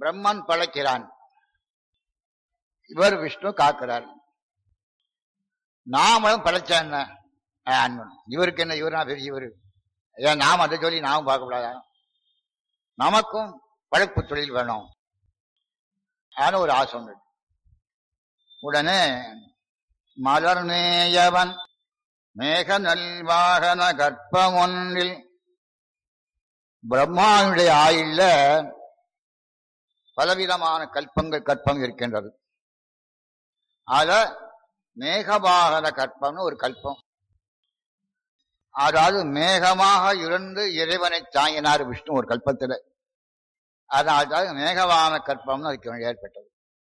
பிரம்மன் படைக்கிறான் இவர் விஷ்ணு காக்கிறார் நாமளும் படைச்ச என்ன ஆஹ் அன்பன். இவருக்கு என்ன இவர்னா பெரிய இவரு ஏன் நாம் அதை சொல்லி நாமும் பார்க்கக்கூடாதா நமக்கும் பழப்பு தொழில் வேணும் ஆன ஒரு ஆசை உண்டு உடனே மலர் மேயவன் மேக நல்வாகன கற்பம் ஒன்றில் பிரம்மாவுடைய ஆயுள்ல பலவிதமான கல்பங்கள் கற்பம் இருக்கின்றது அத மேகவாகன கற்பம்னு ஒரு கல்பம் அதாவது மேகமாக இருந்து இறைவனை தாங்கினார் விஷ்ணு ஒரு கல்பத்துல அதனால்தான் மேகவான கற்பம்னு அதுக்கு ஏற்பட்டது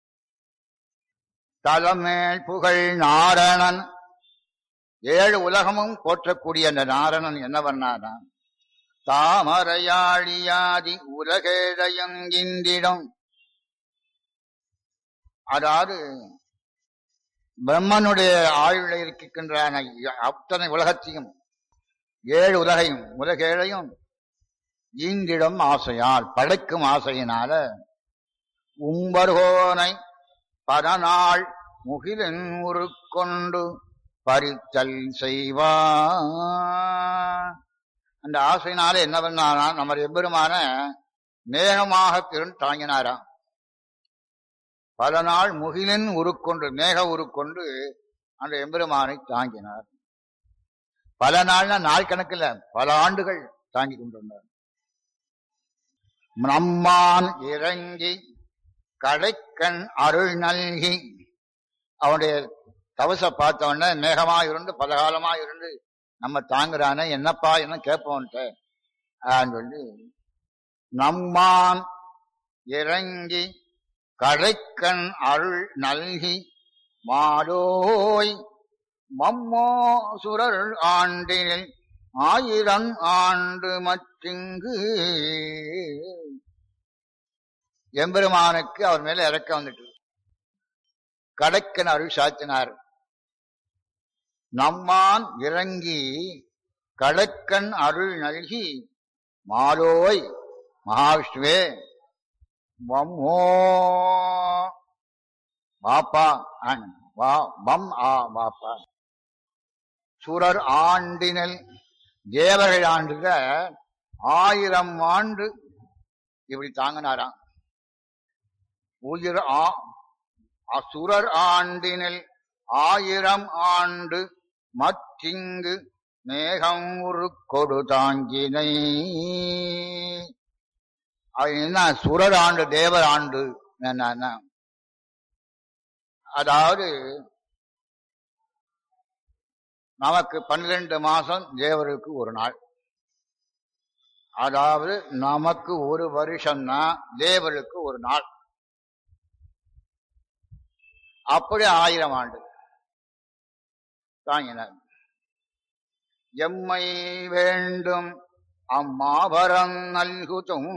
தலமேல் புகழ் நாரணன் ஏழு உலகமும் போற்றக்கூடிய அந்த நாரணன் என்ன பண்ணாரா தாமரையாழியாதி உலகேழையங்கிந்திடம் அதாவது பிரம்மனுடைய ஆயுள இருக்கின்ற அத்தனை உலகத்தையும் ஏழு உலகையும் உலகேழையும் ஈந்திடம் ஆசையால் படைக்கும் ஆசையினால உம்பர்கோனை பரநாள் முகிலன் உருக்கொண்டு பறித்தல் செய்வான் அந்த ஆசையினால என்ன பண்ணாரா நம்ம எம்பெருமான மேகமாக திறன் தாங்கினாராம் பல நாள் முகிலின் உருக்கொண்டு மேக உருக்கொண்டு அந்த எம்பெருமானை தாங்கினார் பல நாள்னா நாள் கணக்கில் பல ஆண்டுகள் தாங்கி கொண்டிருந்தார் நம்மான் இறங்கி கடைக்கண் அருள் நல்கி அவனுடைய தவச பார்த்த உடனே மேகமா இருந்து பல காலமா இருந்து நம்ம தாங்குறானே என்னப்பா என்ன கேட்போன்ட்ட சொல்லி நம்மான் இறங்கி கடைக்கண் அருள் நல்கி மாடோய் மம்மோ சுரர் ஆண்டினில் ஆயிரம் ஆண்டு மற்றிங்கு எம்பெருமானுக்கு அவர் மேல இறக்க வந்துட்டு கடைக்கன் அருள் சாத்தினார் நம்மான் இறங்கி கடற்கண் அருள் நல்கி மாலோய் மகாவிஷ்ணுவே வம்மோ வாப்பா அன் வா வம் ஆ வாப்பா சுரர் ஆண்டினல் தேவர்கள் ஆண்டுல ஆயிரம் ஆண்டு இப்படி தாங்கினாராம் உயிர் ஆ அசுரர் ஆண்டினில் ஆயிரம் ஆண்டு மற்றிங்கு மேகம் ஒரு கொடு தாங்கினை அது என்ன சுரர் ஆண்டு தேவர் ஆண்டு என்ன அதாவது நமக்கு பன்னிரண்டு மாசம் தேவருக்கு ஒரு நாள் அதாவது நமக்கு ஒரு வருஷம்னா தேவருக்கு ஒரு நாள் அப்படி ஆயிரம் ஆண்டு தாங்கினார் எம்மை வேண்டும் அம்மாபரம் நல்குதும்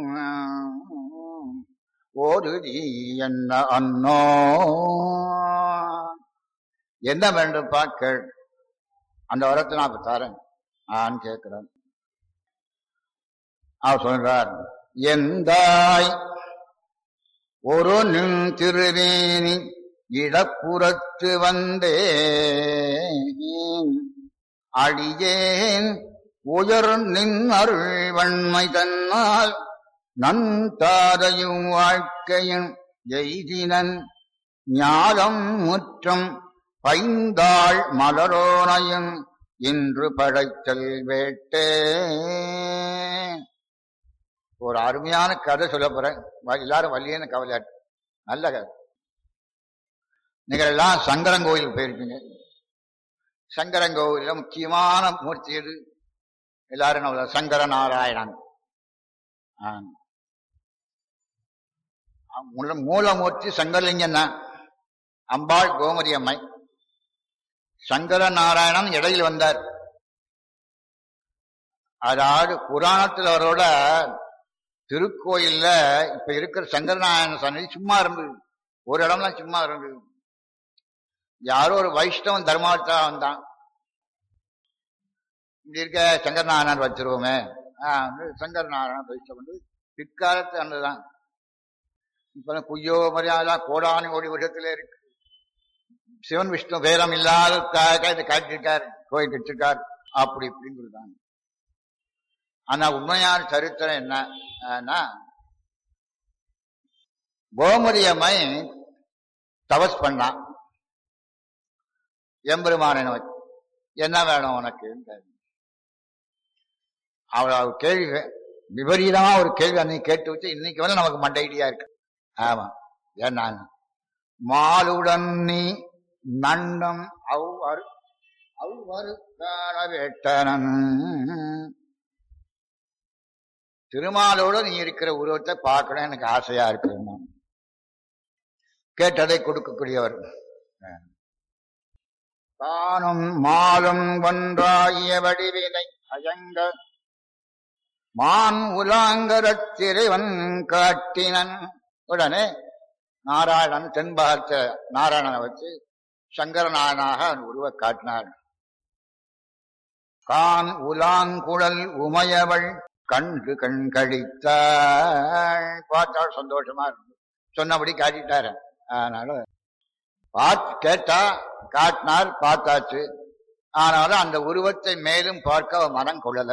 ஒரு என்ன அன்னோ என்ன வேண்டும் பாக்கள் அந்த வரத்தை நான் இப்ப தரேன் நான் கேட்கிறேன் அவர் சொல்றார் எந்தாய் ஒரு நின் திருவேணி இடப்புறத்து வந்தே அடியேன் உயர் நின் அருள் வன்மை தன்னால் நன்தாதையும் வாழ்க்கையின் எய்தினன் ஞாலம் முற்றம் பைந்தாள் மலரோனையும் இன்று படைத்தல் வேட்டே ஒரு அருமையான கதை சொல்ல போறேன் எல்லாரும் வள்ளியன்னு கவலை நல்ல கதை நீங்கள் எல்லாம் சங்கரங்கோயில் போயிருப்பீங்க சங்கரங்கோயில முக்கியமான மூர்த்தி எது எல்லாரும் நம்ம சங்கர நாராயணன் மூலமூர்த்தி சங்கரலிங்கம் தான் அம்பாள் கோமதி அம்மை சங்கர நாராயணன் இடையில் வந்தார் அதாவது புராணத்தில் அவரோட திருக்கோயில்ல இப்ப இருக்கிற சங்கரநாராயண சன்னதி சும்மா இருந்தது ஒரு இடம்லாம் சும்மா இருந்தது யாரோ ஒரு வைஷ்ணவன் தர்மாவத்தா வந்தான் இப்படி இருக்க சங்கரநாராயணன் வச்சிருவோமே சங்கரநாராயணன் வைஷ்ணவன் பிற்காலத்து அன்றுதான் இப்ப குய்யோ மரியாதை கோடானு கோடி வருஷத்துல இருக்கு சிவன் விஷ்ணு பேரம் இல்லாத இதை காட்டிருக்கார் கோயில் கட்டிருக்கார் அப்படி இப்படின்னு சொல்றாங்க ஆனா உண்மையான சரித்திரம் என்னன்னா கோமதி அம்மை தவஸ் பண்ணான் எம்பெருமானை நோக்கி என்ன வேணும் உனக்கு அவள் அவள் கேள்வி விபரீதமா ஒரு கேள்வி அன்னைக்கு கேட்டு வச்சு இன்னைக்கு வந்து நமக்கு மண்ட ஐடியா இருக்கு ஆமா ஏன்னா மாலுடன் நீ நண்டம் அவ்வாறு அவ்வாறு காண வேட்டனன் திருமாலோட நீ இருக்கிற உருவத்தை பார்க்கணும் எனக்கு ஆசையா இருக்கு கேட்டதை கொடுக்கக்கூடியவர் தானும் மாலும் ஒன்றாகிய வடிவினை அயங்க மான் உலாங்கரத் திரைவன் காட்டினன் உடனே நாராயணன் தென்பாகத்த நாராயணனை வச்சு சங்கரநாயனாக உருவ காட்டினார் கான் உலாங்குழல் உமையவள் கண்டு கண் கழித்தாள் பார்த்தாள் சந்தோஷமா இருக்கு சொன்னபடி காட்டிட்டாரு அதனால பார்த்து கேட்டா காட்டினார் பார்த்தாச்சு ஆனாலும் அந்த உருவத்தை மேலும் பார்க்க அவன் மனம் கொள்ளல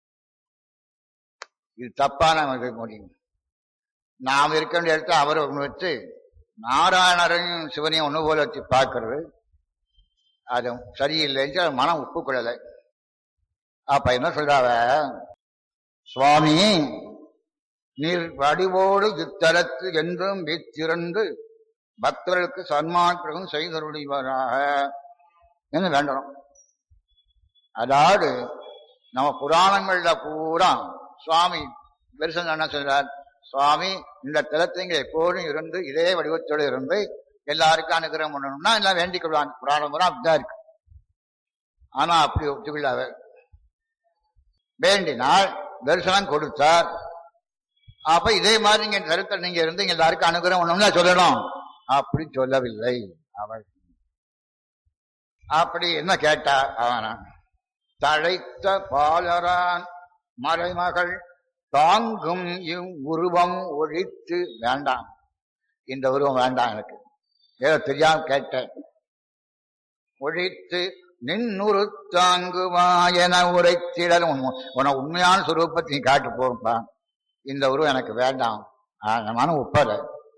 இது தப்பான முடியும் நாம் இருக்க வேண்டிய இடத்த அவரை ஒன்று வச்சு நாராயணரையும் சிவனையும் ஒன்று போல வச்சு பார்க்கறது அது சரியில்லைன்னு மனம் ஒப்புக்கொள்ளலை அப்ப என்ன சொல்றாவ சுவாமி நீர் வடிவோடு இத்தலத்து என்றும் வித்திரண்டு பக்தர்களுக்கு சன்மாக்கிரகம் செய்தருடையவராக என்று வேண்டணும் அதாவது நம்ம புராணங்கள்ல பூரா சுவாமி தரிசனம் என்ன சொல்றார் சுவாமி இந்த தலத்திங்க எப்போதும் இருந்து இதே வடிவத்தோடு இருந்து எல்லாருக்கும் அனுகிரகம் பண்ணணும்னா எல்லாம் வேண்டிக் கொள்வாங்க புராணம் பூரா அப்படிதான் இருக்கு ஆனா அப்படி ஒத்துக்கொள்ள வேண்டினால் தரிசனம் கொடுத்தார் அப்ப இதே மாதிரி நீங்க தருத்தல் நீங்க இருந்து இங்க எல்லாருக்கும் அனுகிரகம் பண்ணணும்னா சொல்லணும் அப்படி சொல்லவில்லை அவள் அப்படி என்ன கேட்டா அவனா தழைத்த பாலரான் மறைமகள் தாங்கும் இவ் உருவம் ஒழித்து வேண்டாம் இந்த உருவம் வேண்டாம் எனக்கு ஏதோ தெரியாம கேட்டேன் ஒழித்து நின்னுரு தாங்குவா என உரைத்திடல் உன உண்மையான சுரூபத்தை நீ காட்டு போகும்பா இந்த உருவம் எனக்கு வேண்டாம் மனம் ஒப்பல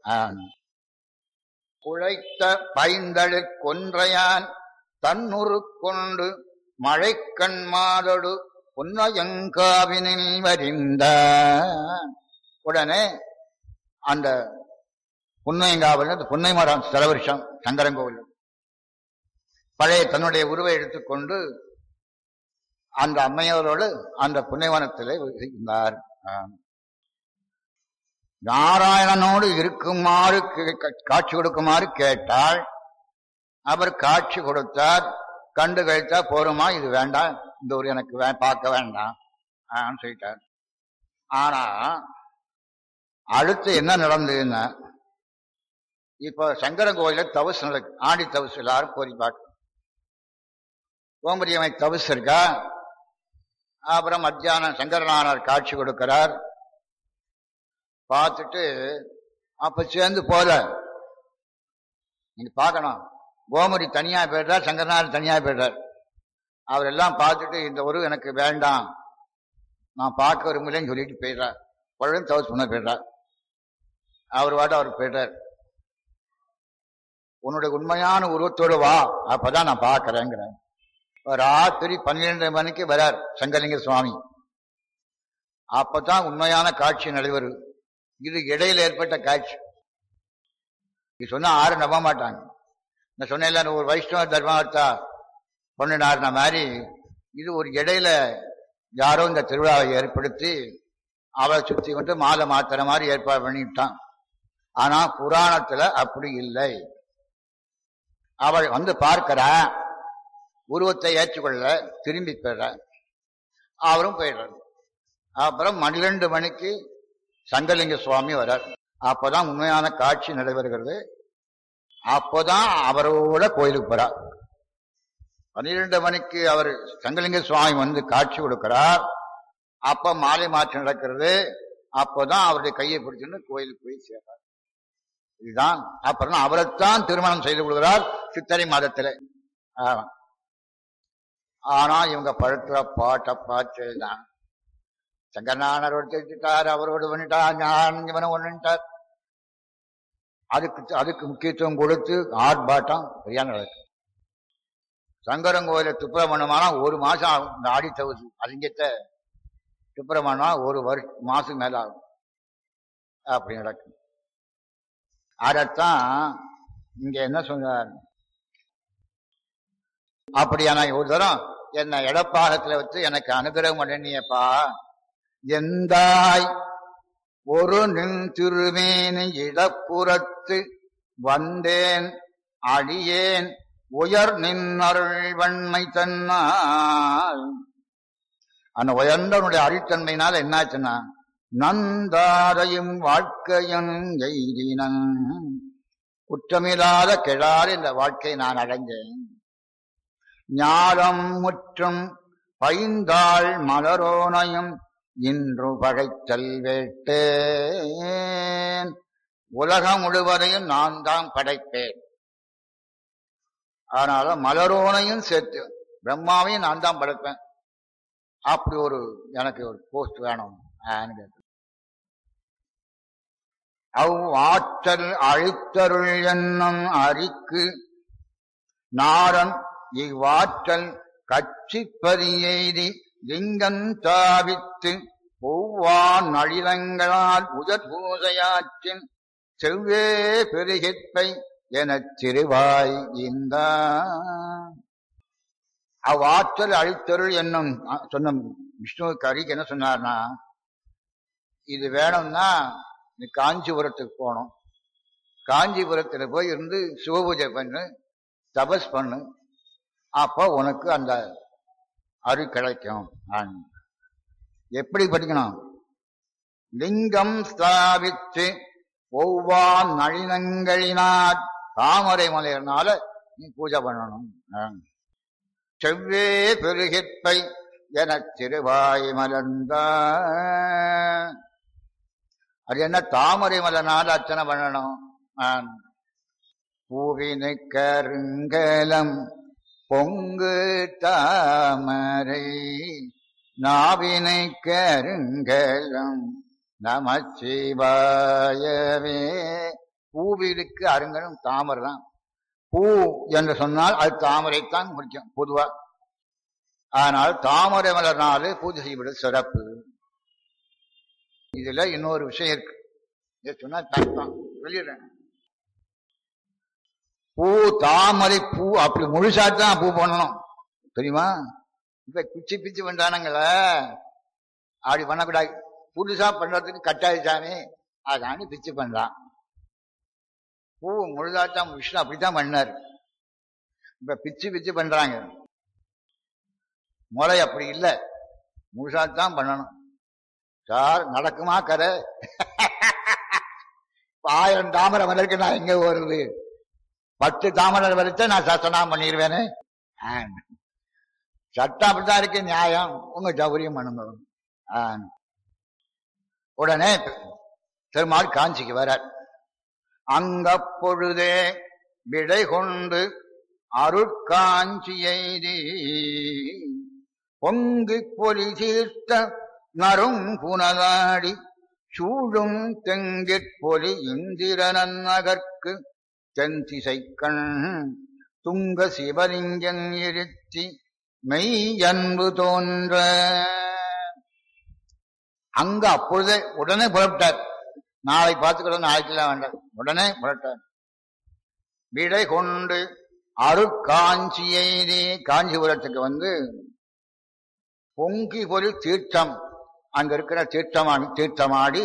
குழைத்த பைந்தழு கொன்றையான் தன்னுரு கொண்டு மழைக்கண் மாதொடு புன்னயங்காவினில் வரிந்த உடனே அந்த புன்னையங்காவில் அந்த புன்னை மரம் சில வருஷம் சங்கரங்கோவில் பழைய தன்னுடைய உருவை எடுத்துக்கொண்டு அந்த அம்மையோரோடு அந்த புன்னைவனத்திலே இருந்தார் நாராயணனோடு இருக்குமாறு காட்சி கொடுக்குமாறு கேட்டால் அவர் காட்சி கொடுத்தார் கண்டு கழித்தா போருமா இது வேண்டாம் இந்த ஒரு எனக்கு வே பார்க்க வேண்டாம் சொல்லிட்டார் ஆனா அடுத்து என்ன நடந்ததுன்னா இப்போ சங்கர கோயில தவசு நடக்கு ஆடி தவசு எல்லாரும் போய் பார்க்க ஓம்பரியமை தவசு இருக்கா அப்புறம் மத்தியானம் சங்கரநாதர் காட்சி கொடுக்கிறார் பார்த்துட்டு அப்ப சேர்ந்து போல நீங்க பார்க்கணும் கோமதி தனியா போயிடுறார் சங்கரநாதர் தனியா போயிடுறார் அவர் எல்லாம் பார்த்துட்டு இந்த ஒரு எனக்கு வேண்டாம் நான் பார்க்க விரும்பலன்னு சொல்லிட்டு போயிடுறார் பழம் தவஸ் பண்ண போயிடுறார் அவர் வாட்ட அவர் போயிடுறார் உன்னுடைய உண்மையான உருவத்தோடு வா அப்பதான் நான் பார்க்கறேங்கிறேன் ராத்திரி பன்னிரெண்டு மணிக்கு வரார் சங்கலிங்க சுவாமி அப்பதான் உண்மையான காட்சி நடைபெறும் இது இடையில ஏற்பட்ட காட்சி இது சொன்னா யாரும் நம்ப மாட்டாங்க நான் சொன்னேன் ஒரு வைஷ்ணவ தர்மத்தா பொண்ணுனாருன மாதிரி இது ஒரு இடையில யாரோ இந்த திருவிழாவை ஏற்படுத்தி அவளை சுத்தி கொண்டு மாலை மாத்துற மாதிரி ஏற்பாடு பண்ணிட்டான் ஆனா புராணத்துல அப்படி இல்லை அவள் வந்து பார்க்கிறா உருவத்தை ஏற்றுக்கொள்ள திரும்பி போயிடுற அவரும் போயிடுறார் அப்புறம் பன்னிரெண்டு மணிக்கு சங்கலிங்க சுவாமி வர்றார் அப்பதான் உண்மையான காட்சி நடைபெறுகிறது அப்போதான் அவரோட கோயிலுக்கு போறார் பன்னிரெண்டு மணிக்கு அவர் சங்கலிங்க சுவாமி வந்து காட்சி கொடுக்கிறார் அப்ப மாலை மாற்றம் நடக்கிறது அப்போதான் அவருடைய கையை பிடிச்சுன்னு கோயிலுக்கு போய் சேர்றார் இதுதான் அப்புறம் அவரைத்தான் திருமணம் செய்து கொள்கிறார் சித்திரை மாதத்திலே ஆமா. ஆனா இவங்க படுத்துற பாட்டை பார்த்துதான் சங்கரநாதர் ஒருத்தார் அவரோடு பண்ணிட்டார் ஞான இவனை ஒண்ணுட்டார் அதுக்கு அதுக்கு முக்கியத்துவம் கொடுத்து ஆர்ப்பாட்டம் பெரியா நடக்கும் சங்கரங்கோயில துப்புரமணமானா ஒரு மாசம் ஆகும் இந்த ஆடி தகுதி அலிங்கத்தை துப்புரமணமா ஒரு வருஷ மாசம் மேல ஆகும் அப்படி நடக்கும் அதைத்தான் இங்க என்ன சொன்னார் அப்படியான ஒரு தரம் என்ன இடப்பாகத்துல வச்சு எனக்கு அனுகிரகம் பண்ணியப்பா எந்தாய் ஒரு நின் திருமேனி இடப்புறத்து வந்தேன் அடியேன் உயர் நின்னருள் வன்மை தன்னால் அந்த உயர்ந்தவனுடைய அரித்தன்மையினால என்னாச்சுன்னா நந்தாரையும் வாழ்க்கையன் எய்தினன் குற்றமில்லாத கெழால் இந்த வாழ்க்கையை நான் அடைஞ்சேன் ஞானம் முற்றும் பைந்தாள் மலரோனையும் இன்று படைத்தல் வேட்டேன் உலகம் முழுவதையும் நான் தான் படைப்பேன் அதனால மலரோனையும் சேர்த்து பிரம்மாவையும் நான் தான் படைப்பேன் அப்படி ஒரு எனக்கு ஒரு போஸ்ட் வேணும் ஆன்னு கேட்டேன். அவ் ஆற்றல் அழித்தருள் என்னும் அரிக்கு நாரன் இவ்வாற்றல் கட்சிப்பதியெய்தி லிங்கன் தாவித்து ஒவ்வான் நழிலங்களால் உதற் பூசையாற்றின் செவ்வே பெருகிற்பை எனச் சிறுவாய் இந்த அவ்வாற்றல் அழித்தருள் என்னும் அஹ், சொன்ன விஷ்ணு கரிக்கு என்ன சொன்னார்னா இது வேணும்னா நீ காஞ்சிபுரத்துக்கு போகணும் காஞ்சிபுரத்துல போய் இருந்து சிவபூஜை பண்ணு தபஸ் பண்ணு அப்போ உனக்கு அந்த அரு கிடைக்கும் ஆன். எப்படி படிக்கணும் லிங்கம் ஸ்தாபித்து ஒவ்வொரு நளினங்களினார் தாமரை மலையினால நீ பூஜை பண்ணணும் ஆன். செவ்வே பெருகிற்பை எனச் சிறுவாய் மலர்ந்த அது என்ன தாமரை மலர்னால அர்ச்சனை பண்ணணும் ஆன். பூவினை கருங்கலம் பொங்கு தாமரை நாவினை கருங்கலம் நமச்சிவாயவே பூவிலுக்கு அருங்கலும் தாமரை தான் பூ என்று சொன்னால் அது தாமரைத்தான் முடிக்கும் பொதுவா ஆனால் தாமரை மலர்னாலே பூஜை செய்வது சிறப்பு இதுல இன்னொரு விஷயம் இருக்கு இதை சொன்னா தப்பான் சொல்லிடுறேன் பூ தாமரை பூ அப்படி முழுசாத்தான் பூ பண்ணணும் தெரியுமா இப்ப பிச்சு பிச்சு பண்றானுங்கள அப்படி பண்ணக்கூடாது புதுசா பண்றதுக்கு கட்டாயிச்சானே அதானு பிச்சு பண்றான் பூ முழுதாத்தான் விஷ்ணு அப்படித்தான் பண்ணாரு இப்ப பிச்சு பிச்சு பண்றாங்க முறை அப்படி இல்லை முழுசாத்தான் பண்ணணும் சார் நடக்குமா கரை இப்ப ஆயிரம் தாமரை மலருக்கு நான் எங்க வருது பத்து தாமரை வரைச்சா நான் சத்தனம் பண்ணிடுவேனே ஆ. சட்டம் அப்படித்தான் இருக்கு நியாயம் உங்க சௌகரியம் பண்ணுங்க ஆ. உடனே பெருமாள் காஞ்சிக்கு வரார் அங்க பொழுதே விடை கொண்டு அருட்காஞ்சி எய்தி பொங்கு பொலி தீர்த்த நரும் புனலாடி சூழும் தெங்கிற் பொலி இந்திரனன் நகர்க்கு தென்திசைக்கண் துங்க சிவலிங்கன் இருத்தி மெய் அன்பு தோன்ற அங்க அப்பொழுதே உடனே புறப்பட்டார் நாளை பார்த்துக்கிறோம் நாளைக்கெல்லாம் வேண்டாம் உடனே புறப்பட்டார் விடை கொண்டு அருட்காஞ்சி எய்தி காஞ்சிபுரத்துக்கு வந்து பொங்கி பொறி தீர்த்தம் அங்க இருக்கிற தீர்த்தமாடி தீர்த்தமாடி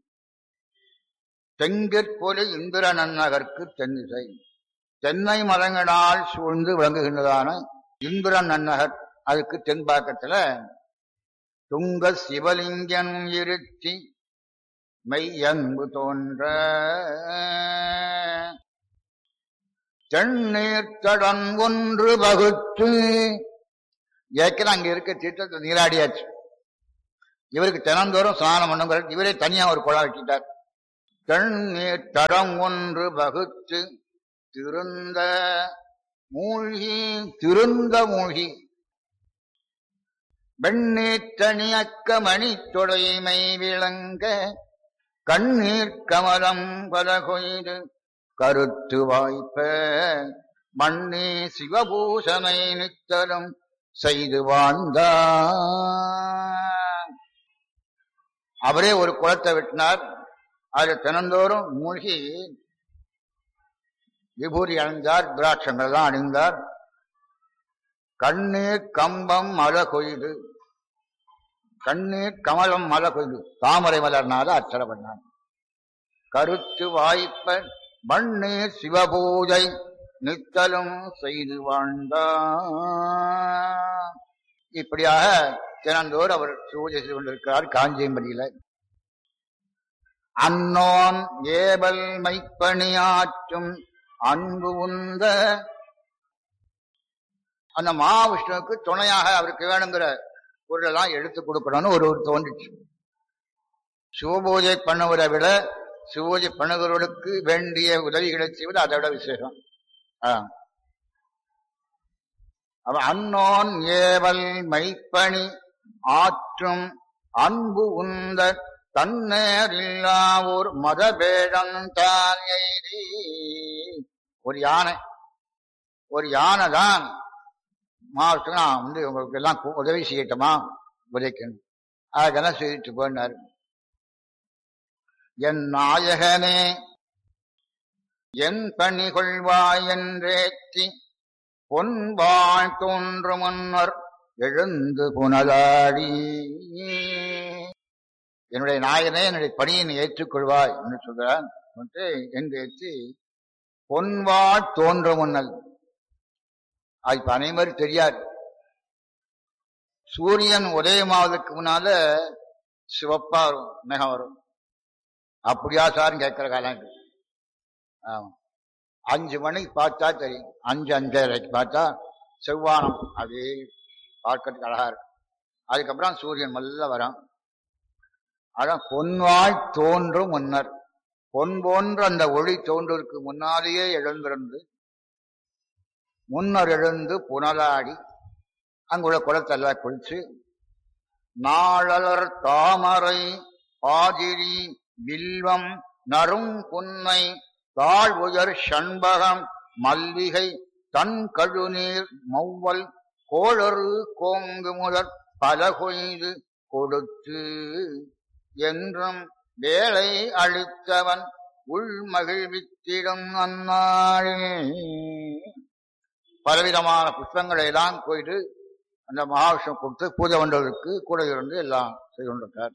தெங்கிற்பொலி இந்திர நன்னகர்க்கு தென்னிசை தென்னை மரங்களால் சூழ்ந்து விளங்குகின்றதான இந்திர நன்னகர் அதுக்கு தென்பாக்கத்துல துங்க சிவலிங்கன் இருத்தி மெய்யன்பு தோன்ற தென்னீர்த்தடன் ஒன்று வகுத்து ஏற்கனவே அங்க இருக்க தீர்த்தத்தை நீராடியாச்சு இவருக்கு தினந்தோறும் ஸ்நானம் பண்ணுங்கிற இவரே தனியா ஒரு குழா வச்சுட்டார் தென்னீர் தடம் ஒன்று வகுத்து திருந்த மூழ்கி திருந்த மூழ்கி வெண்ணீற்றணியக்க மணி தொடைமை விளங்க கண்ணீர் கமலம் பல கொய்து கருத்து வாய்ப்ப மண்ணே சிவபூஷனை நித்தலும் செய்து வாழ்ந்தா அவரே ஒரு குளத்தை வெட்டினார் அதில் தினந்தோறும் மூழ்கி விபூதி அணிந்தார் திராட்சங்கள் எல்லாம் அணிந்தார் கண்ணீர் கம்பம் மலை கொய்து கண்ணீர் கமலம் மலை கொய்து தாமரை மலர்னால அச்சர பண்ணான் கருத்து வாய்ப்ப மண்ணீர் சிவபூஜை நித்தலும் செய்து வாழ்ந்தா இப்படியாக தினந்தோறும் அவர் பூஜை செய்து கொண்டிருக்கிறார் காஞ்சியம்படியில அன்னோன் ஏபல் மைப்பணியாற்றும் அன்பு உந்த அந்த மகாவிஷ்ணுவுக்கு துணையாக அவருக்கு வேணுங்கிற பொருளெல்லாம் எடுத்து கொடுக்கணும்னு ஒரு ஒரு தோன்றிச்சு சிவபூஜை பண்ணுவதை விட சிவபூஜை பண்ணுகிறவர்களுக்கு வேண்டிய உதவிகளை செய்வது அதை விட விசேஷம் ஆ. அவன் அன்னோன் ஏவல் மைப்பணி ஆற்றும் அன்பு உந்த தன்னேரில்லா ஒரு மதபேடம் தான் எய்தி ஒரு யானை ஒரு யானை தான் மாவட்டம் நான் வந்து உங்களுக்கு எல்லாம் கு- உதவி செய்யட்டுமா உதைக்கணும் அதெல்லாம் செய்துட்டு போனார் என் நாயகனே என் பணி கொள்வாய் என்றேத்தி பொன்பாள் தோன்று முன்னர் எழுந்து புனலாடி என்னுடைய நாயனே என்னுடைய பணியை நீ ஏற்றுக்கொள்வாய் என்று சொல்கிறான் என்று என்றேத்தி பொன்வாள் தோன்ற முன்னல் அது இப்ப அனைவரும் தெரியாது சூரியன் உதயமாவதற்கு முன்னால சிவப்பா வரும் மேகம் வரும் அப்படியா சார்னு கேட்கிற காலம் இது. ஆமா அஞ்சு மணிக்கு பார்த்தா தெரியும் அஞ்சு அஞ்சரைக்கு பார்த்தா செவ்வானம் அப்படியே பார்க்கறதுக்கு அழகா இருக்கும் அதுக்கப்புறம் சூரியன் மெல்ல வரும் அதான் பொன்வாய் தோன்றும் முன்னர் பொன் போன்ற அந்த ஒளி தோன்றுவதற்கு முன்னாலேயே எழுந்திருந்து முன்னர் எழுந்து புனலாடி அங்குள்ள குளத்தெல்லாம் குளிச்சு நாளலர் தாமரை ஆதிரி வில்வம் நறும் புன்னை தாழ் உயர் சண்பகம் மல்லிகை தன் கழுநீர் மௌவல் கோளறு கோங்கு முதற் பல கொய்து கொடுத்து என்றும் வேலை அளித்தவன் உள் மகிழ்வித்திடும் அந்நாளில் பலவிதமான புஷ்பங்களை எல்லாம் போயிட்டு அந்த மகாவிஷ்ணு கொடுத்து பூஜை பண்றவருக்கு கூட இருந்து எல்லாம் செய்து கொண்டிருக்கார்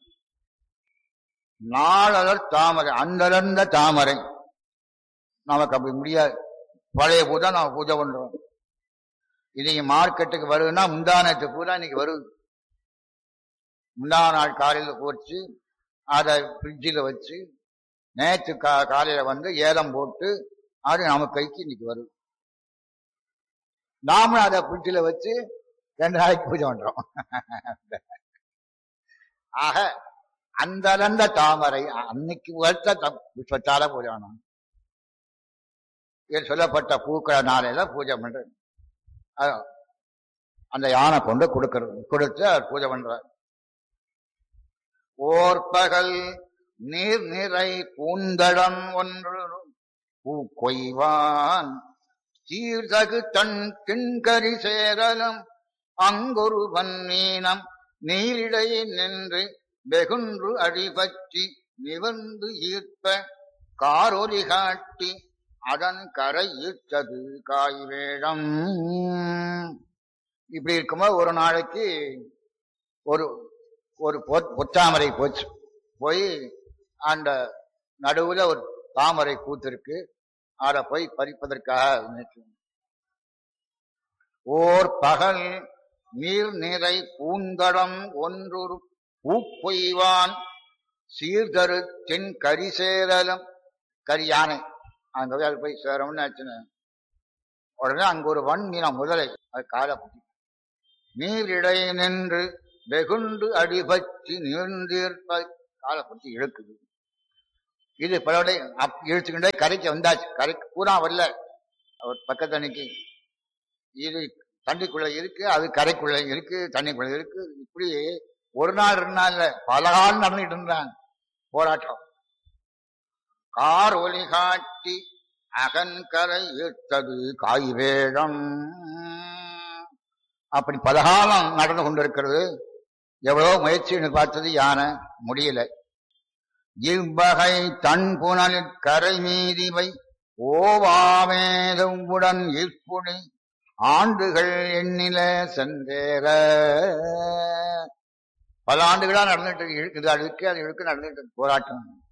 நாளலர் தாமரை அந்தளர்ந்த தாமரை நமக்கு அப்படி முடியாது பழைய பூஜை நாம பூஜை பண்றோம் இன்னைக்கு மார்க்கெட்டுக்கு வருதுன்னா முந்தானத்து பூரா இன்னைக்கு வருது முந்தா நாள் காலையில் போச்சு அதை ஃப்ரிட்ஜில் வச்சு நேற்று கா காலையில வந்து ஏலம் போட்டு அது நம்ம கைக்கு இன்னைக்கு வருது நாமளும் அதை ஃப்ரிட்ஜில் வச்சு ரெண்டு நாளைக்கு பூஜை பண்றோம் ஆக அந்த அளந்த தாமரை அன்னைக்கு வளர்த்த த- புஷ்பத்தால பூஜை பண்ணணும் இது சொல்லப்பட்ட பூக்கள நாளையில பூஜை பண்றது அது அந்த யானை கொண்டு கொடுக்கறது கொடுத்து அவர் பூஜை பண்றார் ஓர் பகல் நீர் நிறை பூந்தடம் ஒன்று பூ கொய்வான் சீர்தகு தன் திண்கரி சேரலும் அங்கொரு வன்னீனம் நீரிடையே நின்று வெகுன்று அடிபற்றி நிவர்ந்து ஈர்ப்ப காரொலி காட்டி அதன் கரை ஈர்த்தது காய்வேடம் இப்படி இருக்கும்போது ஒரு நாளைக்கு ஒரு ஒரு பொற்- பொற்றாமரை போச்சு போய் அந்த நடுவுல ஒரு தாமரை பூத்திருக்கு அதை போய் பறிப்பதற்காக நினைச்சு ஓர் பகல் நீர் நிறை பூந்தடம் ஒன்றொரு பூப்பொய்வான் சீர்தரு தென் கரிசேரலம் கரியானை அங்க போய் அது போய் சேரம்னு ஆச்சுன்னு உடனே அங்க ஒரு வன் மீனம் முதலை அது காலை பிடி நீரிடை நின்று வெகுண்டு அடிபற்றி நீர்ந்தீர்ப்ப காலை பிடிச்சி இழுக்குது இது பலவடை அப் இழுத்துக்கிட்டே கரைக்கு வந்தாச்சு கரைக்கு பூரா வரல அவர் பக்கத்து அன்னைக்கு இது தண்ணிக்குள்ள இருக்கு அது கரைக்குள்ள இருக்கு தண்ணிக்குள்ள இருக்கு இப்படி ஒரு நாள் ரெண்டு நாள்ல பல நாள் நடந்துட்டு இருந்தாங்க போராட்டம் கார் ஒலி காட்டி அகன்கரை இட்டது காய் வேடம் அப்படி பலகாலம் நடந்து கொண்டிருக்கிறது எவ்வளவு முயற்சின்னு பார்த்தது யானை முடியல இவ்வகை தன் புனலில் கரை மீதிவை ஓவாமேதுவுடன் ஈர்ப்புடை ஆண்டுகள் எண்ணில சென்றேற பல ஆண்டுகளா நடந்துட்டு இருக்குது அது இருக்கு அது இருக்கு நடந்துட்டு இருக்கு போராட்டம்